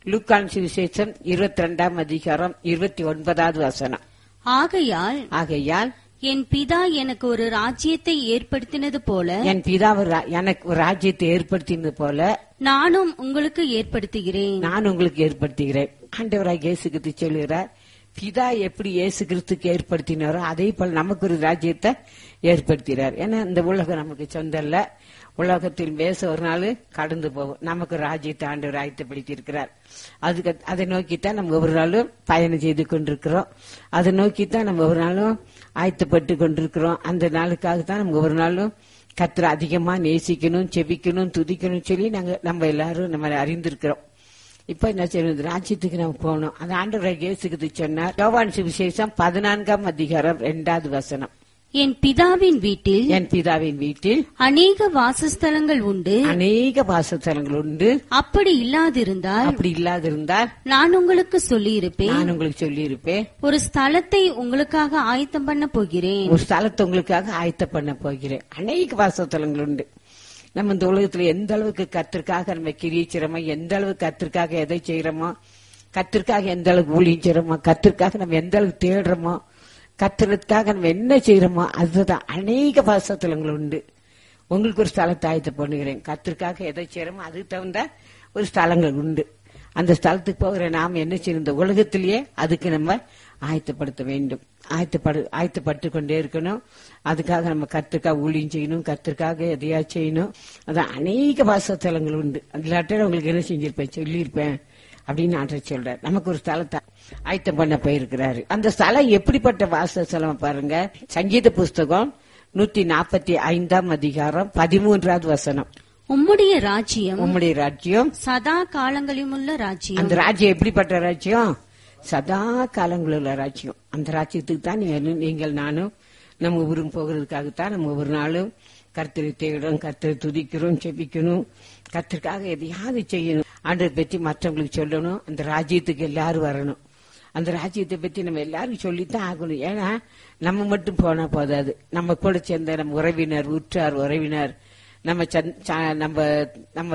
லூக்கான் சுவிசேஷம் இருபத்தி ரெண்டாம் அதிகாரம் இருபத்தி ஒன்பதாவது வசனம் ஆகையால் ஆகையால் என் பிதா எனக்கு ஒரு ராஜ்யத்தை ஏற்படுத்தினது போல என் பிதாவு ரா- எனக்கு ஒரு ராஜ்யத்தை ஏற்படுத்தினது போல நானும் உங்களுக்கு ஏற்படுத்துகிறேன் நான் உங்களுக்கு ஏற்படுத்துகிறேன் ஆண்டவராக இயேசு கிறிஸ்து சொல்லுகிறார் பிதா எப்படி இயேசு கிறிஸ்துக்கு ஏற்படுத்தினாரோ அதே போல நமக்கு ஒரு ராஜ்யத்தை ஏற்படுத்தினார் ஏன்னா இந்த உலகம் நமக்கு சொந்தம் இல்ல உலகத்தில் பேச ஒரு நாள் கடந்து போகும் நமக்கு ஒரு ராஜ்யத்தை ஆண்டவர் ஆயத்தப்படுத்தி இருக்கிறார் அதுக்கு அதை நோக்கித்தான் நம்ம ஒவ்வொரு நாளும் பயணம் செய்து கொண்டிருக்கிறோம் அதை நோக்கித்தான் நம்ம ஒவ்வொரு நாளும் ஆயத்தப்பட்டு கொண்டிருக்கிறோம் அந்த நாளுக்காக தான் நம்ம ஒவ்வொரு நாளும் கத்திர அதிகமா நேசிக்கணும் செபிக்கணும் துதிக்கணும் சொல்லி நாங்க நம்ம எல்லாரும் நம்ம அறிந்திருக்கிறோம் இப்ப என்ன செய்யணும் ராஜ்யத்துக்கு நம்ம போகணும் அந்த ஆண்டவரை இயேசுக்கு சொன்னார் யோவான் சுவிசேஷம் பதினான்காம் அதிகாரம் இரண்டாவது வசனம் என் பிதாவின் வீட்டில் என் பிதாவின் வீட்டில் அநேக வாசஸ்தலங்கள் உண்டு அநேக வாசஸ்தலங்கள் உண்டு அப்படி இல்லாதிருந்தால் அப்படி இல்லாதிருந்தால் நான் உங்களுக்கு சொல்லியிருப்பேன் நான் உங்களுக்கு சொல்லியிருப்பேன் ஒரு ஸ்தலத்தை உங்களுக்காக ஆயத்தம் பண்ண போகிறேன் ஒரு ஸ்தலத்தை உங்களுக்காக ஆயத்த பண்ண போகிறேன் அநேக வாசஸ்தலங்கள் உண்டு நம்ம இந்த உலகத்துல எந்த அளவுக்கு கத்திற்காக நம்ம கிரிச்சிரமோ எந்த அளவுக்கு கத்திற்காக எதை செய்யறோமோ கத்திற்காக எந்த அளவுக்கு ஊழியம் செய்யறோமோ கத்திற்காக நம்ம எந்த அளவுக்கு தேடுறோமோ கத்துறதுக்காக நம்ம என்ன செய்யறோமோ அதுதான் அநேக வாசஸ்தலங்கள் உண்டு உங்களுக்கு ஒரு ஸ்தலத்தை ஆயத்த பண்ணுகிறேன் கத்திற்காக எதை செய்யறோமோ அதுக்கு தகுந்த ஒரு ஸ்தலங்கள் உண்டு அந்த ஸ்தலத்துக்கு போகிற நாம் என்ன செய்யணும் இந்த உலகத்திலேயே அதுக்கு நம்ம ஆயத்தப்படுத்த வேண்டும் ஆயத்தப்படு ஆயத்தப்பட்டு கொண்டே இருக்கணும் அதுக்காக நம்ம கத்திற்காக ஊழியம் செய்யணும் கத்திற்காக எதையா செய்யணும் அதான் அநேக வாசஸ்தலங்கள் உண்டு அந்த உங்களுக்கு என்ன செஞ்சிருப்பேன் சொல்லியிருப்பேன் அப்படின்னு ஆண்டவர் சொல்றார் நமக்கு ஒரு ஸ்தலத்தை ஆயத்தம் பண்ண போயிருக்கிறாரு அந்த ஸ்தலம் எப்படிப்பட்ட வாசஸ்தலம் பாருங்க சங்கீத புஸ்தகம் நூத்தி நாற்பத்தி ஐந்தாம் அதிகாரம் பதிமூன்றாவது வசனம் உம்முடைய ராஜ்யம் உம்முடைய ராஜ்யம் சதா காலங்களிலுமுள்ள ராஜ்யம் அந்த ராஜ்யம் எப்படிப்பட்ட ராஜ்யம் சதா காலங்கள் உள்ள ராஜ்யம் அந்த ராஜ்யத்துக்கு தான் நீங்க- நீங்கள் நானும் நம்ம ஊரும் போகிறதுக்காகத்தான் நம்ம ஒவ்வொரு நாளும் கர்த்தரை தேடுறோம் கர்த்தரை துதிக்கிறோம் செபிக்கணும் கர்த்தருக்காக எதையாவது செய்யணும் ஆண்டரை பற்றி மற்றவங்களுக்கு சொல்லணும் அந்த ராஜ்யத்துக்கு எல்லாரும் வரணும் அந்த ராஜ்யத்தை பத்தி நம்ம எல்லாரும் சொல்லித்தான் ஆகணும் ஏன்னா நம்ம மட்டும் போனா போதாது நம்ம கூட சேர்ந்த நம்ம உறவினர் உற்றார் உறவினர் நம்ம சந்- ச- நம்ம நம்ம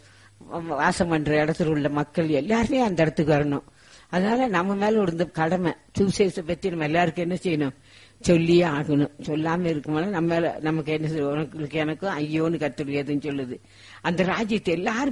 வாசம் பண்ற இடத்துல உள்ள மக்கள் எல்லாருமே அந்த இடத்துக்கு வரணும் அதனால நம்ம மேல இருந்த கடமை சுவிசேஷத்தை பத்தி நம்ம எல்லாருக்கும் என்ன செய்யணும் சொல்லியே ஆகணும் சொல்லாம இருக்கும்போது நம்ம மேல நமக்கு என்ன செய்ய- உனக்கு எனக்கும் ஐயோன்னு கத்துடையதுன்னு சொல்லுது அந்த ராஜ்யத்தை எல்லாரும்